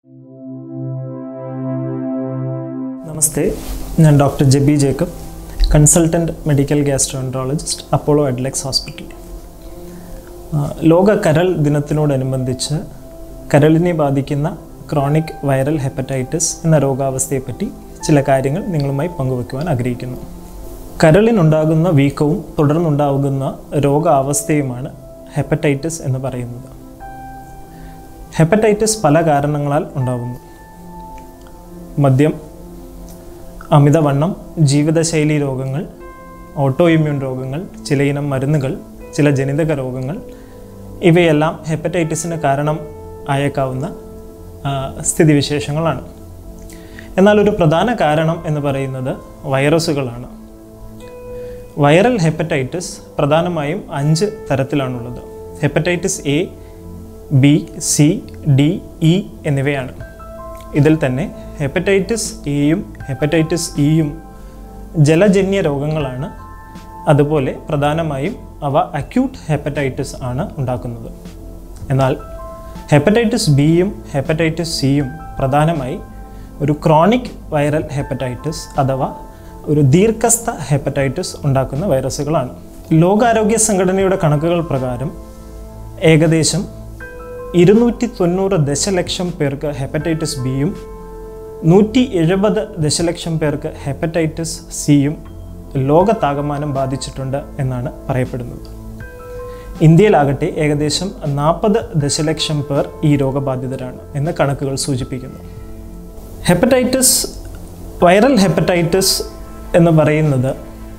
നമസ്തേ ഞാൻ doctor Jeby Jacob consultant medical gastroenterologist Apollo Adlux hospital ആ, ലോക കരൾ ദിനത്തിനോടനുബന്ധിച്ച് കരളിനെ ബാധിക്കുന്ന ക്രോണിക് വൈറൽ ഹെപ്പറ്റൈറ്റിസ് എന്ന രോഗാവസ്ഥയെപ്പറ്റി ചില കാര്യങ്ങൾ നിങ്ങളുമായി പങ്കുവെക്കുവാൻ ആഗ്രഹിക്കുന്നു കരളിനുണ്ടാകുന്ന വീക്കവും തുടർന്നുണ്ടാകുന്ന രോഗാവസ്ഥയുമാണ് ഹെപ്പറ്റൈറ്റിസ് എന്ന് പറയുന്നത് ഹെപ്പറ്റൈറ്റിസ് പല കാരണങ്ങളാൽ ഉണ്ടാകുന്നു മദ്യം അമിതവണ്ണം ജീവിതശൈലി രോഗങ്ങൾ ഓട്ടോ ഇമ്മ്യൂൺ രോഗങ്ങൾ ചിലയിനം മരുന്നുകൾ ചില ജനിതക രോഗങ്ങൾ ഇവയെല്ലാം ഹെപ്പറ്റൈറ്റിസിന് കാരണം ആയേക്കാവുന്ന ആ, സ്ഥിതിവിശേഷങ്ങളാണ് എന്നാൽ ഒരു പ്രധാന കാരണം എന്ന് പറയുന്നത് വൈറസുകളാണ് വൈറൽ ഹെപ്പറ്റൈറ്റിസ് പ്രധാനമായും അഞ്ച് തരത്തിലാണുള്ളത് hepatitis A B C D E എന്നിവയാണ് ഇതിൽ തന്നെ ഹെപ്പറ്റൈറ്റിസ് എയും ഹെപ്പറ്റൈറ്റിസ് ഇയും ജലജന്യ രോഗങ്ങളാണ് അതുപോലെ പ്രധാനമായും അവ അക്യൂട്ട് ഹെപ്പറ്റൈറ്റിസ് ആണ് ഉണ്ടാക്കുന്നത് എന്നാൽ ഹെപ്പറ്റൈറ്റിസ് ബിയും ഹെപ്പറ്റൈറ്റിസ് സിയും പ്രധാനമായി ഒരു ക്രോണിക് വൈറൽ ഹെപ്പറ്റൈറ്റിസ് അഥവാ ഒരു ദീർഘസ്ഥ ഹെപ്പറ്റൈറ്റിസ് ഉണ്ടാക്കുന്ന വൈറസുകളാണ് ലോകാരോഗ്യ സംഘടനയുടെ കണക്കുകൾ പ്രകാരം ഏകദേശം ഇരുന്നൂറ്റി തൊണ്ണൂറ് ദശലക്ഷം പേർക്ക് ഹെപ്പറ്റൈറ്റിസ് ബിയും നൂറ്റി എഴുപത് ദശലക്ഷം പേർക്ക് ഹെപ്പറ്റൈറ്റിസ് സിയും ലോകത്താകമാനം ബാധിച്ചിട്ടുണ്ട് എന്നാണ് പറയപ്പെടുന്നത് ഇന്ത്യയിലാകട്ടെ ഏകദേശം നാൽപ്പത് ദശലക്ഷം പേർ ഈ രോഗബാധിതരാണ് എന്ന് കണക്കുകൾ സൂചിപ്പിക്കുന്നു ഹെപ്പറ്റൈറ്റിസ് വൈറൽ ഹെപ്പറ്റൈറ്റിസ് എന്ന് പറയുന്നത്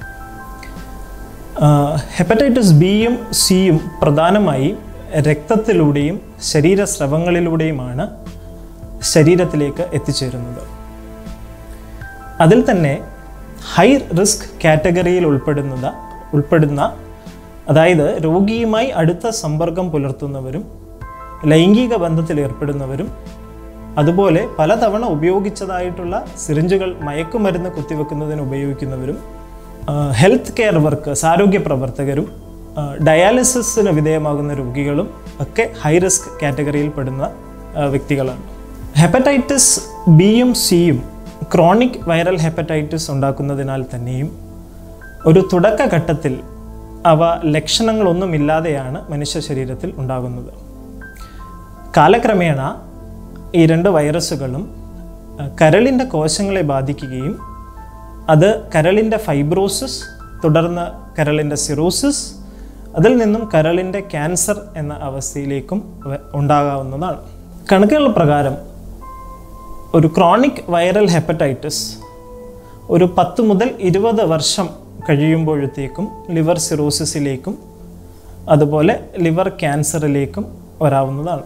ഹെപ്പറ്റൈറ്റിസ് ബിയും സിയും പ്രധാനമായി രക്തത്തിലൂടെയും ശരീരസ്രവങ്ങളിലൂടെയുമാണ് ശരീരത്തിലേക്ക് എത്തിച്ചേരുന്നത് അതിൽ തന്നെ ഹൈ റിസ്ക് കാറ്റഗറിയിൽ ഉൾപ്പെടുന്നത് ഉൾപ്പെടുന്ന അതായത് രോഗിയുമായി അടുത്ത സമ്പർക്കം പുലർത്തുന്നവരും ലൈംഗിക ബന്ധത്തിൽ ഏർപ്പെടുന്നവരും അതുപോലെ പലതവണ ഉപയോഗിച്ചതായിട്ടുള്ള സിറിഞ്ചുകൾ മയക്കുമരുന്ന് കുത്തിവെക്കുന്നതിന് ഉപയോഗിക്കുന്നവരും ഹെൽത്ത് കെയർ വർക്കേഴ്സ് ആരോഗ്യ പ്രവർത്തകരും ആ, ഡയാലിസിസിന് വിധേയമാകുന്ന രോഗികളും ഒക്കെ ഹൈ റിസ്ക് കാറ്റഗറിയിൽ പെടുന്ന ആ, വ്യക്തികളാണ് ഹെപ്പറ്റൈറ്റിസ് ബിയും സിയും ക്രോണിക് വൈറൽ ഹെപ്പറ്റൈറ്റിസ് ഉണ്ടാക്കുന്നതിനാൽ തന്നെയും ഒരു തുടക്കഘട്ടത്തിൽ അവ ലക്ഷണങ്ങളൊന്നുമില്ലാതെയാണ് മനുഷ്യ ശരീരത്തിൽ ഉണ്ടാകുന്നത് കാലക്രമേണ ഈ രണ്ട് വൈറസുകളും അഹ്, കരളിൻ്റെ കോശങ്ങളെ ബാധിക്കുകയും അത് കരളിൻ്റെ ഫൈബ്രോസിസ് തുടർന്ന് കരളിൻ്റെ സിറോസിസ് അതിൽ നിന്നും കരളിൻ്റെ ക്യാൻസർ എന്ന അവസ്ഥയിലേക്കും വ- ഉണ്ടാകാവുന്നതാണ് കണക്കുകൾ പ്രകാരം ഒരു ക്രോണിക് വൈറൽ ഹെപ്പറ്റൈറ്റിസ് ഒരു പത്ത് മുതൽ ഇരുപത് വർഷം കഴിയുമ്പോഴത്തേക്കും ലിവർ സിറോസിസിലേക്കും അതുപോലെ ലിവർ ക്യാൻസറിലേക്കും വരാവുന്നതാണ്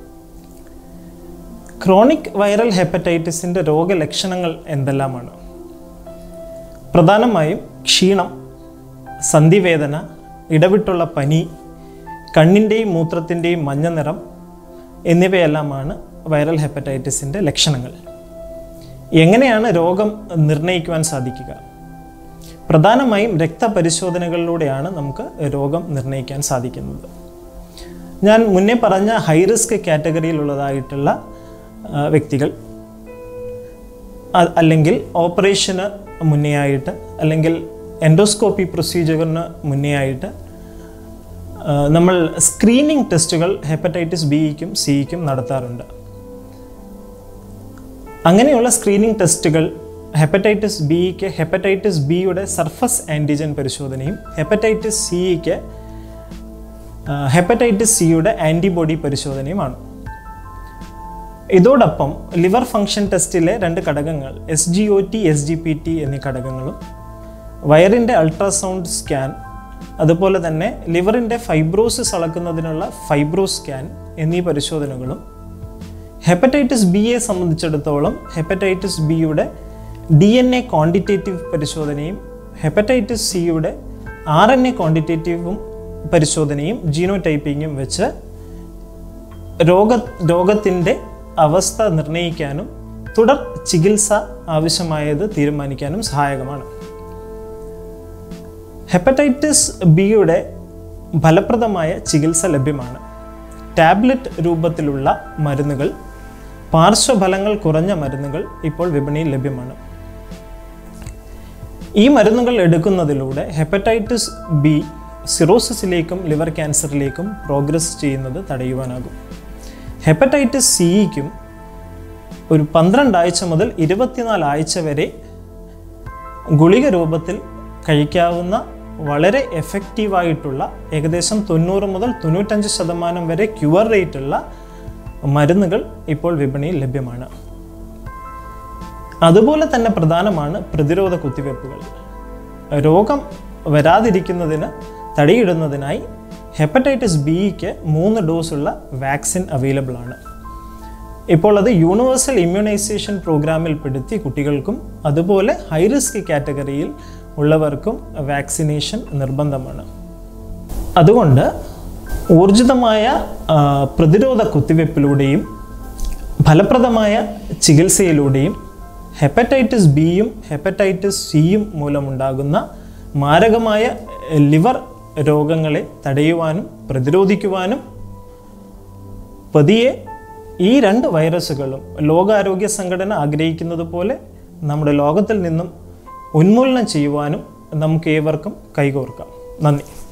ക്രോണിക് വൈറൽ ഹെപ്പറ്റൈറ്റിസിൻ്റെ രോഗലക്ഷണങ്ങൾ എന്തെല്ലാമാണ് പ്രധാനമായും ക്ഷീണം സന്ധിവേദന ഇടവിട്ടുള്ള പനി കണ്ണിൻ്റെയും മൂത്രത്തിൻ്റെയും മഞ്ഞ നിറം എന്നിവയെല്ലാമാണ് വൈറൽ ഹെപ്പറ്റൈറ്റിസിൻ്റെ ലക്ഷണങ്ങൾ എങ്ങനെയാണ് രോഗം നിർണ്ണയിക്കുവാൻ സാധിക്കുക പ്രധാനമായും രക്തപരിശോധനകളിലൂടെയാണ് നമുക്ക് രോഗം നിർണ്ണയിക്കാൻ സാധിക്കുന്നത് ഞാൻ മുന്നേ പറഞ്ഞ ഹൈ റിസ്ക് കാറ്റഗറിയിലുള്ളതായിട്ടുള്ള ആ, വ്യക്തികൾ അ- അല്ലെങ്കിൽ ഓപ്പറേഷന് മുന്നെയായിട്ട് അല്ലെങ്കിൽ എൻഡോസ്കോപ്പി പ്രൊസീജിയറിന് മുന്നെയായിട്ട് ആ, നമ്മൾ സ്ക്രീനിങ് ടെസ്റ്റുകൾ ഹെപ്പറ്റൈറ്റിസ് ബിക്കും സിക്കും നടത്താറുണ്ട് അങ്ങനെയുള്ള സ്ക്രീനിങ് ടെസ്റ്റുകൾ ഹെപ്പറ്റൈറ്റിസ് ബിക്ക് ഹെപ്പറ്റൈറ്റിസ് ബിയുടെ സർഫസ് ആൻറ്റിജൻ പരിശോധനയും ഹെപ്പറ്റൈറ്റിസ് സിക്ക് ഹെപ്പറ്റൈറ്റിസ് സിയുടെ ആൻറ്റിബോഡി പരിശോധനയുമാണ് ഇതോടൊപ്പം ലിവർ ഫംഗ്ഷൻ ടെസ്റ്റിലെ രണ്ട് ഘടകങ്ങൾ S G O T S G P T എന്നീ ഘടകങ്ങളും വയറിൻ്റെ അൾട്രാസൗണ്ട് സ്കാൻ അതുപോലെ തന്നെ ലിവറിൻ്റെ ഫൈബ്രോസിസ് അളക്കുന്നതിനുള്ള ഫൈബ്രോ സ്കാൻ എന്നീ പരിശോധനകളും ഹെപ്പറ്റൈറ്റിസ് ബിയെ സംബന്ധിച്ചിടത്തോളം ഹെപ്പറ്റൈറ്റിസ് ബിയുടെ ഡി എൻ എ ക്വാണ്ടിറ്റേറ്റീവ് പരിശോധനയും ഹെപ്പറ്റൈറ്റിസ് സിയുടെ ആർ എൻ എ ക്വാണ്ടിറ്റേറ്റീവും പരിശോധനയും ജീനോടൈപ്പിങ്ങും വെച്ച് രോഗ രോഗത്തിൻ്റെ അവസ്ഥ നിർണ്ണയിക്കാനും തുടർ ചികിത്സ ആവശ്യമായത് തീരുമാനിക്കാനും സഹായകമാണ് ഹെപ്പറ്റൈറ്റിസ് ബിയുടെ ഫലപ്രദമായ ചികിത്സ ലഭ്യമാണ് ടാബ്ലറ്റ് രൂപത്തിലുള്ള മരുന്നുകൾ പാർശ്വഫലങ്ങൾ കുറഞ്ഞ മരുന്നുകൾ ഇപ്പോൾ വിപണിയിൽ ലഭ്യമാണ് ഈ മരുന്നുകൾ എടുക്കുന്നതിലൂടെ ഹെപ്പറ്റൈറ്റിസ് ബി സിറോസിസിലേക്കും ലിവർ ക്യാൻസറിലേക്കും പ്രോഗ്രസ് ചെയ്യുന്നത് തടയുവാനാകും ഹെപ്പറ്റൈറ്റിസ് സിക്കും ഒരു പന്ത്രണ്ട് ആഴ്ച മുതൽ ഇരുപത്തിനാല് ആഴ്ച വരെ ഗുളിക രൂപത്തിൽ കഴിക്കാവുന്ന വളരെ എഫക്റ്റീവായിട്ടുള്ള ഏകദേശം തൊണ്ണൂറ് മുതൽ തൊണ്ണൂറ്റഞ്ച് ശതമാനം വരെ ക്യുവർ റേറ്റുള്ള മരുന്നുകൾ ഇപ്പോൾ വിപണിയിൽ ലഭ്യമാണ് അതുപോലെ തന്നെ പ്രധാനമാണ് പ്രതിരോധ കുത്തിവയ്പ്പുകൾ രോഗം വരാതിരിക്കുന്നതിന് തടയിടുന്നതിനായി ഹെപ്പറ്റൈറ്റിസ് ബിക്ക് മൂന്ന് ഡോസുള്ള വാക്സിൻ അവൈലബിൾ ആണ് ഇപ്പോൾ അത് യൂണിവേഴ്സൽ ഇമ്മ്യൂണൈസേഷൻ പ്രോഗ്രാമിൽ പെടുത്തി കുട്ടികൾക്കും അതുപോലെ ഹൈ റിസ്ക് കാറ്റഗറിയിൽ ഉള്ളവർക്കും വാക്സിനേഷൻ നിർബന്ധമാണ് അതുകൊണ്ട് ഊർജിതമായ ആ, പ്രതിരോധ കുത്തിവയ്പ്പിലൂടെയും ഫലപ്രദമായ ചികിത്സയിലൂടെയും ഹെപ്പറ്റൈറ്റിസ് ബിയും ഹെപ്പറ്റൈറ്റിസ് സിയും മൂലമുണ്ടാകുന്ന മാരകമായ ലിവർ രോഗങ്ങളെ തടയുവാനും പ്രതിരോധിക്കുവാനും പതിയെ ഈ രണ്ട് വൈറസുകളും ലോകാരോഗ്യ സംഘടന ആഗ്രഹിക്കുന്നത് പോലെ നമ്മുടെ ലോകത്തിൽ നിന്നും ഉന്മൂലനം ചെയ്യുവാനും നമുക്ക് ഏവർക്കും കൈകോർക്കാം നന്ദി